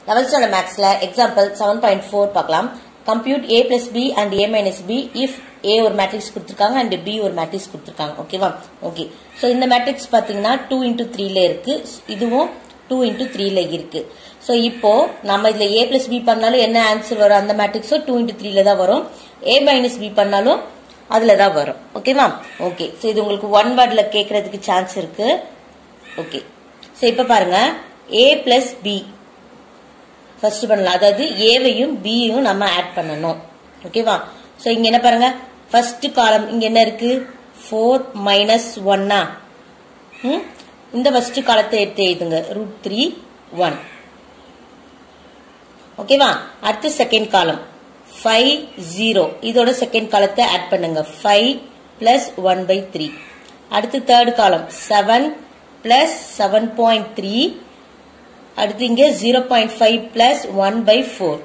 eleventh standard மேக்ஸ்ல example seven point four பார்க்கலாம் compute A plus B and A minus B if A ஒரு matrix கொடுத்துருக்காங்க and B ஒரு matrix கொடுத்துருக்காங்க ஓகேவா ஓகே ஸோ இந்த மேட்ரிக்ஸ் பார்த்தீங்கன்னா டூ இன்டூ த்ரீல இருக்கு இதுவும் டூ இன்டூ த்ரீல இருக்கு ஸோ இப்போ நம்ம இதுல ஏ பிளஸ் பி பண்ணாலும் என்ன ஆன்சர் வரும் அந்த மேட்ரிக்ஸோ டூ இன்டூ த்ரீல தான் வரும் ஏ மைனஸ் பி பண்ணாலும் அதுல தான் வரும் ஓகேவா ஓகே ஸோ இது உங்களுக்கு ஒன் வேர்ட்ல கேட்கறதுக்கு சான்ஸ் இருக்கு ஓகே ஸோ இப்போ பாருங்க ஏ பிளஸ் பி ஃபர்ஸ்ட் பண்ணலாம் அதாவது ஏவையும் பியும் நம்ம ஆட் பண்ணணும் ஓகேவா ஸோ இங்க என்ன பாருங்க ஃபர்ஸ்ட் காலம் இங்க என்ன இருக்கு ஃபோர் மைனஸ் ஒன்னா இந்த ஃபர்ஸ்ட் காலத்தை எடுத்து எழுதுங்க ரூட் த்ரீ ஒன் ஓகேவா அடுத்து செகண்ட் காலம் ஃபைவ் ஜீரோ இதோட செகண்ட் காலத்தை ஆட் பண்ணுங்க five plus one by three அடுத்து third column seven plus seven point three அடுத்து இங்க zero point five plus one by four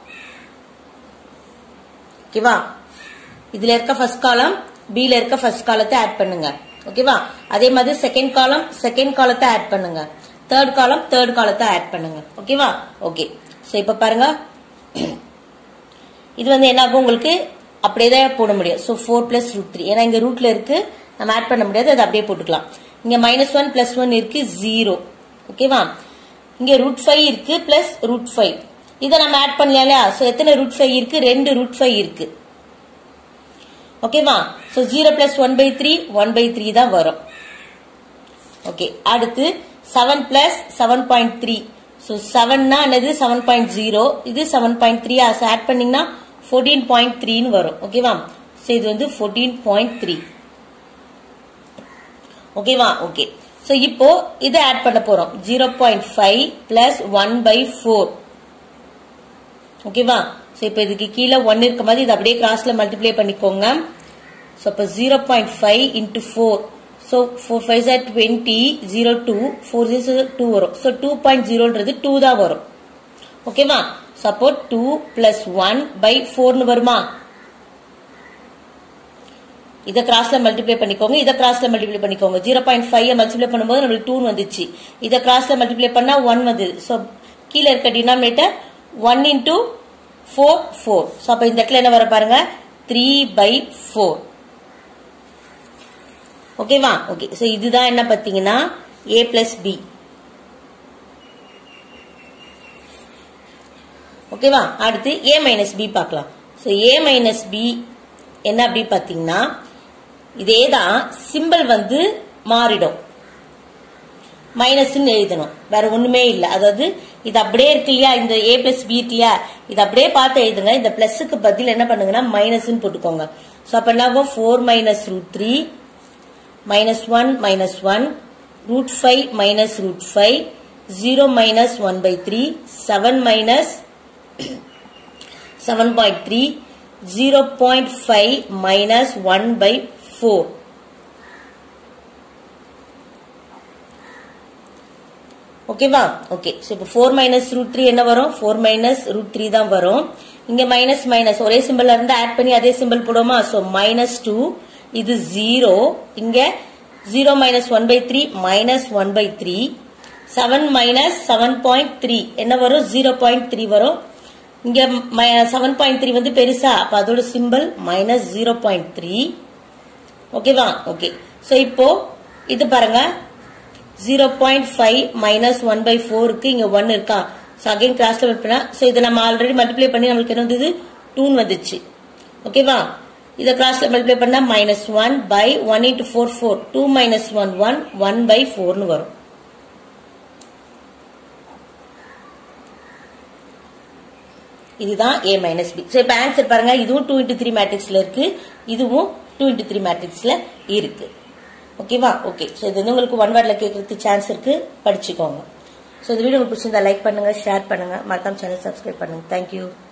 ஓகேவா இதுல இருக்க ஃபர்ஸ்ட் காலம் பில இருக்க ஃபர்ஸ்ட் காலத்தை ஆட் பண்ணுங்க ஓகேவா அதே மாதிரி செகண்ட் காலம் செகண்ட் காலத்தை ஆட் பண்ணுங்க தேர்ட் காலம் தேர்ட் காலத்தை ஆட் பண்ணுங்க ஓகேவா ஓகே ஸோ இப்போ பாருங்க இது வந்து என்ன ஆகும் உங்களுக்கு அப்படியே தான் போட முடியும் so four plus root three ஏன்னா இங்க ரூட்ல இருக்கு நம்ம ஆட் பண்ண முடியாது அதை அப்படியே போட்டுக்கலாம் இங்க மைனஸ் ஒன் பிளஸ் ஒன் இருக்கு ஜீரோ ஓகேவா இங்க ரூட் ஃபைவ் இருக்கு பிளஸ் ரூட் ஃபைவ் இதை நம்ம ஆட் பண்ணலாம் இல்லையா ஸோ எத்தனை ரூட் ஃபைவ் இருக்கு ரெண்டு ரூட் ஃபைவ் இருக்கு ஓகேவா so zero plus one by three one by three தான் வரும் ஓகே அடுத்து seven plus seven point three so செவன்னா என்னது செவன் பாயிண்ட் ஜீரோ இது செவன் பாயிண்ட் த்ரீ ஆட் பண்ணீங்கன்னா ஃபோர்டீன் பாயிண்ட் த்ரீன்னு வரும் ஓகேவா ஸோ இது வந்து ஃபோர்டீன் பாயிண்ட் த்ரீ ஓகேவா ஓகே ஸோ இப்போ இதை ஆட் பண்ண போறோம் zero point five plus one by four ஓகேவா ஸோ இப்போ இதுக்கு கீழே ஒன் இருக்க மாதிரி இதை அப்படியே கிராஸ்ல மல்டிப்ளை பண்ணிக்கோங்க ஸோ இப்போ zero point five into four so four five சார் twenty zero two four zero two வரும் ஸோ டூ பாயிண்ட் ஜீரோன்றது டூ தான் வரும் ஓகேவா suppose two plus one by ஃபோர்னு வருமா இதை கிராஸ்ல மல்டிப்ளை பண்ணிக்கோங்க இதை கிராஸ்ல மல்டிப்ளை பண்ணிக்கோங்க ஜீரோ பாயிண்ட் ஃபைவ் மல்டிப்ளை பண்ணும்போது நம்மளுக்கு டூ வந்துச்சு இதை கிராஸ்ல மல்டிப்ளை பண்ணா ஒன் வந்தது ஸோ கீழே இருக்க denominator one into four four so அப்போ இந்த இடத்துல என்ன வர பாருங்க த்ரீ பை ஃபோர் ஓகேவா ஓகே ஸோ இதுதான் என்ன பார்த்தீங்கன்னா ஏ பிளஸ் பி ஓகேவா அடுத்து ஏ மைனஸ் பி பார்க்கலாம் ஸோ ஏ மைனஸ் பி என்ன அப்படி பார்த்தீங்கன்னா இதே தான் சிம்பிள் வந்து மாறிடும் மைனஸ்ன்னு எழுதணும் வேற ஒண்ணுமே இல்லை அதாவது இது அப்படியே இருக்கு இல்லையா இந்த ஏ பிளஸ் பி இருக்கு இல்லையா இது அப்படியே பார்த்து எழுதுங்க இந்த பிளஸுக்கு பதில் என்ன பண்ணுங்கன்னா மைனஸ்ன்னு போட்டுக்கோங்க ஸோ அப்போ என்ன ஆகும் four minus root three minus one minus one root five minus root five zero minus one by three seven minus seven point three zero point five minus one by four ஓகேவா okay so இப்போ four minus root three என்ன வரும் four minus root three தான் வரும் இங்க minus minus ஒரே symbol இருந்து add பண்ணி அதே சிம்பிள் போடுவோமா ஸோ மைனஸ் டூ இது ஜீரோ இங்க zero minus one by three minus one by three seven minus seven point three என்ன வரும் ஜீரோ பாயிண்ட் த்ரீ வரும் இங்க செவன் பாயிண்ட் த்ரீ வந்து பெருசா அப்ப அதோட symbol minus zero point three ஓகேவா ஓகே ஸோ இப்போ இது பாருங்க zero point five minus one by ஃபோருக்கு இங்க ஒன் இருக்கா ஸோ அகைன் கிளாஸ்ல பண்ணா ஸோ இதை நம்ம ஆல்ரெடி மல்டிப்ளை பண்ணி நம்மளுக்கு என்ன வந்தது டூன் வந்துச்சு ஓகேவா இதை கிளாஸ்ல மல்டிப்ளை பண்ணா minus one by one into four four two minus one one one by ஃபோர்னு வரும் இதுதான் ஏ மைனஸ் பி ஸோ இப்போ ஆன்சர் பாருங்க இதுவும் டூ இன்ட்டு த்ரீ மேட்ரிக்ஸ்ல இருக்கு இதுவும் டூ இன்ட்டு த்ரீ மேட்ரிக்ஸ்ல இருக்கு ஓகேவா ஓகே ஸோ இது வந்து உங்களுக்கு ஒன் வேர்டில் கேட்கறதுக்கு சான்ஸ் இருக்கு படிச்சுக்கோங்க ஸோ இந்த வீடியோ உங்களுக்கு பிடிச்சிருந்தா லைக் பண்ணுங்க ஷேர் பண்ணுங்க மறக்காம சேனல் சப்ஸ்கிரைப் பண்ணுங்க தேங்க்யூ